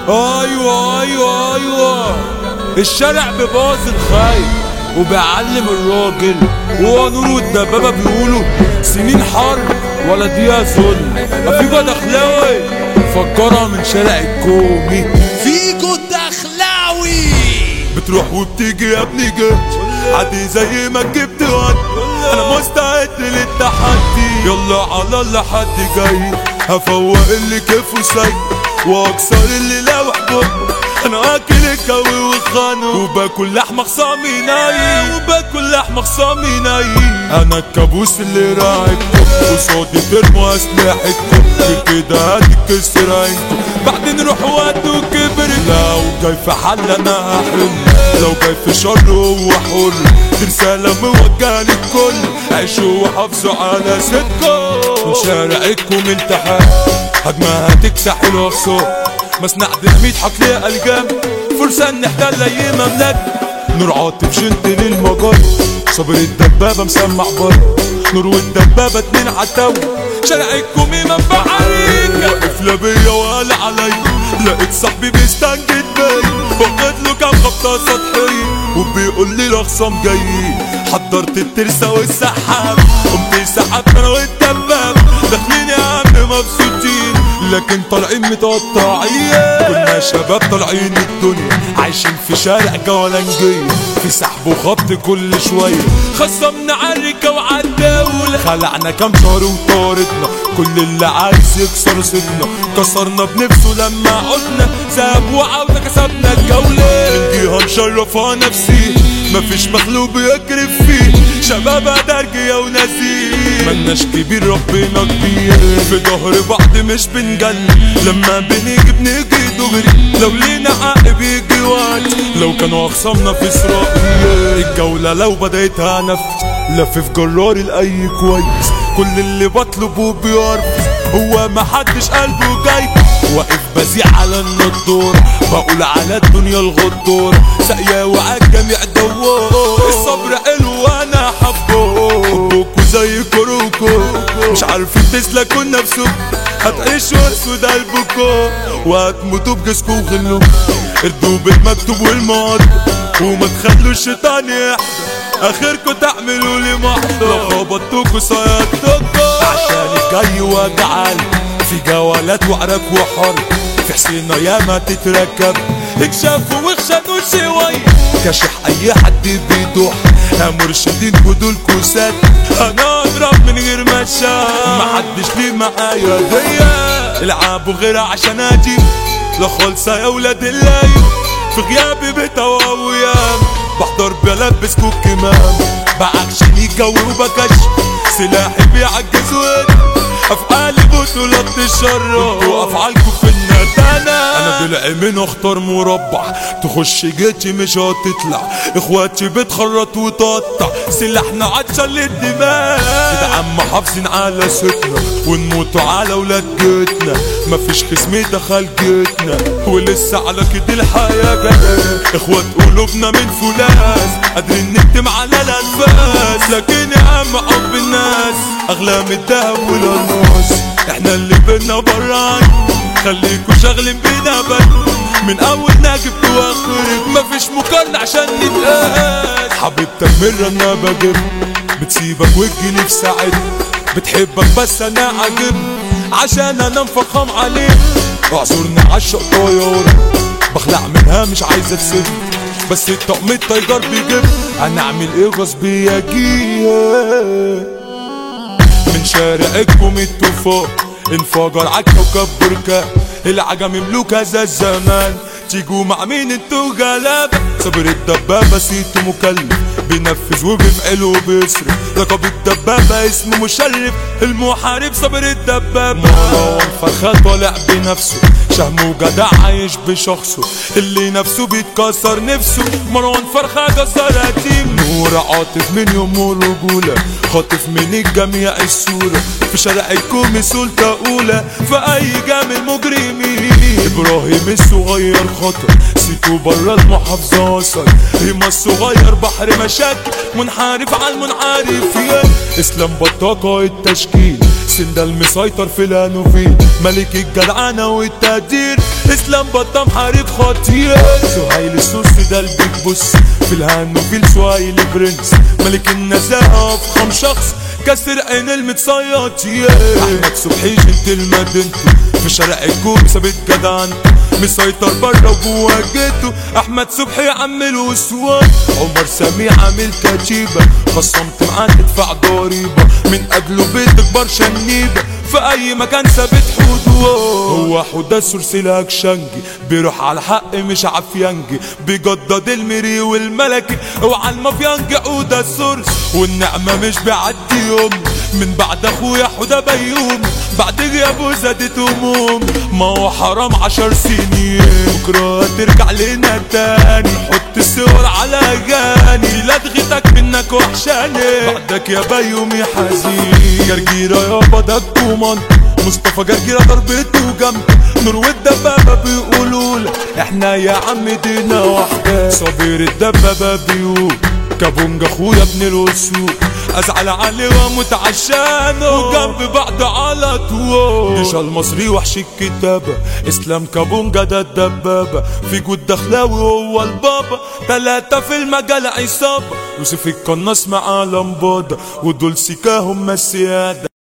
ايوه ايوه ايوه الشارع بباظ الخايف وبيعلم الراجل وهو نور والدبابة بيقولوا سنين حرب ولا دقيقة ظلم افيجو دخلاوي فكرها من شارع الكومي فيجو الدخلاوي بتروح وبتيجي يا ابني جيت عادي زي ما جبت وقت انا مستعد للتحدي يلا على الله حد جاي هفوق اللي كيفه سيء واكسر اللي لوح بقه انا اكل الجو وخانه وباكل لحمه خصامي ناي وباكل لحمه خصامي ناي انا الكابوس اللي راعبكم قصادي ترموا اسلحتكم كده هتكسر عينكم بعدين روح ودوا كبر لو جاي في حل انا هحل لو جاي في شر هو حر دي رسالة موجهة للكل عيشوا وحافظوا على صدقكم شارعكم امتحان هجمة هتكسح الأخصار مصنع ديناميت حط ليها الجام فرصة نحتل اي مملكة نور عاطف جنت للمجر صبر الدبابة مسمع بره نور والدبابة اتنين عتاو شارعكم منبع عليك واقف لا بيا ولا عليا لقيت صاحبي بيستنجد بيا واخد له كام خبطة سطحية وبيقول لي الاخصام جايين حضرت الترسة والسحاب قمت سحبت انا والدباب داخلين يا عم مبسوطين لكن طالعين متقطعين كنا شباب طالعين الدنيا عايشين في شارع جولانجية في سحب وخبط كل شوية خصمنا عالركة وعالدولة خلعنا كام شهر وطاردنا كل اللي عايز يكسر صدنا كسرنا بنفسه لما عدنا ساب وعودة كسبنا الجولة من جهة مشرفة نفسي مفيش مخلوق بيكرف فيه شباب درجية ونزيه ملناش كبير ربنا كبير في ظهر بعض مش بنجل لما بنيجي بنيجي دغري لو لينا حق بيجي وقت لو كانوا اخصامنا في اسرائيل الجولة لو بدأتها نفس لفف جراري لأي كويس كل اللي بطلبه بيرفض هو محدش قلبه جاي واقف بزيع على النضور بقول على الدنيا الغدور ساقية وعلى الجميع دوار الصبر حلو وانا حبه حبكوا زي كروكو مش عارفين تسلكوا نفسكم هتعيشوا اسود قلبكم وهتموتوا بجسكوا وغلوا اردوا بالمكتوب والماضي وما تخلوا الشيطان يحضر اخركم تعملوا لي محضر لو خبطتكوا صيادتكوا عشان الجاي وجعل في جولات وعرك وحر في حسينة ياما تتركب اكشفوا واخشنوا شوية كشح اي حد بيدوح يا مرشدين بدول كوسات انا اضرب من غير ما اشاف محدش ليه معايا هي العبوا غيرها عشان اجيب لا خالصة يا ولاد الليل في غيابي بتواويام بحضر بلبسكوا الكمام بعكشن يجوي وبكش سلاحي بيعجز ودي افعالي بطولات الشر وافعالكم في الندانة انا ضلعي من اختار مربع تخش جيتي مش هتطلع اخواتي بتخرط وتقطع سلاحنا عطشان للدماء كده عم حافظين على ستنا ونموتوا على ولاد جيتنا مفيش خصم دخل جيتنا ولسه على كده الحياة جاية اخوات قلوبنا من فولاذ قادرين نكتم على الانفاس لكن يا عم حب الناس اغلى من الدهب والالماس احنا اللي بينا بران خليكوا شاغلين بينا بل من اول نجيب واخرك مفيش مقارنة عشان نتقاس حبيبتك مرة انا بجيب بتسيبك وتجيلي في ساعتها بتحبك بس انا عاجب عشان انا مفخم عليك اعذرني عالشق طيارة بخلع منها مش عايزة تسيب بس الطقم التايجر بيجيب هنعمل ايه غصب يجيها من شارعكم الطوفان انفجر عالكوكب بركان العجم ملوك هذا الزمان تيجوا مع مين انتوا غلابة صبر الدبابة سيته مكلف بينفذ وبيفعل وبيصرف لقب الدبابة اسمه مشرف المحارب صبر الدبابة مروان فرخة طالع بنفسه شهم وجدع عايش بشخصه اللي نفسه بيتكسر نفسه مروان فرخة كسر قديم نور عاطف من يوم الرجولة خاطف من الجميع الصورة في شارع الكومي سلطة أولى في أي جامع مجرمين إبراهيم الصغير خطر سيتو برا المحافظة وصل ريما الصغير بحر مشاكل منحرف على المنعرفين اسلام بطاقة التشكيل حسين ده المسيطر في الهانوفيل ملك الجدعنة والتقدير اسلام بطة محارب خطير سهيل السوسي ده البيج بوس في الهانوفيل سهيل برنس ملك النزاهة افخم شخص كسر عين المتصيطين احمد صبحي جنت المدينته في شارع الكوب ثابت جدعنته مسيطر بره وجوه جيته احمد صبحي عامل وسوان عمر سميع عامل كتيبه خصمت معاه تدفع ضريبه من اجله بتكبر شنيبه في اي مكان ثابت حدوده هو حوده سلسلة شنجي بيروح على الحق مش عفيانجي بيجدد المري والملكي اوعى المافيانجي عودة السورس والنعمة مش بيعدي يوم من بعد اخويا حوده بيوم بعد غيابه زادت هموم ما هو حرام عشر سنين بكرة ترجع لنا تاني حط الصور على اغاني لا تغيتك منك وحشاني بعدك يا بيومي حزين جرجيرة يابا ده الكومان مصطفى جرجيرة ضربته جنب نور والدبابة بيقولوا له احنا يا عم دينا واحدة صابر الدبابة بيقول كابونج اخويا ابن الاسود ازعل عليه واموت عشانه وجنب بعض على طول جيش المصري وحش الكتابة اسلام كابونجا ده الدبابة في جود دخلاوي هو البابا تلاتة في المجال عصابة يوسف القناص مع لمبادة ودول سيكا هم السيادة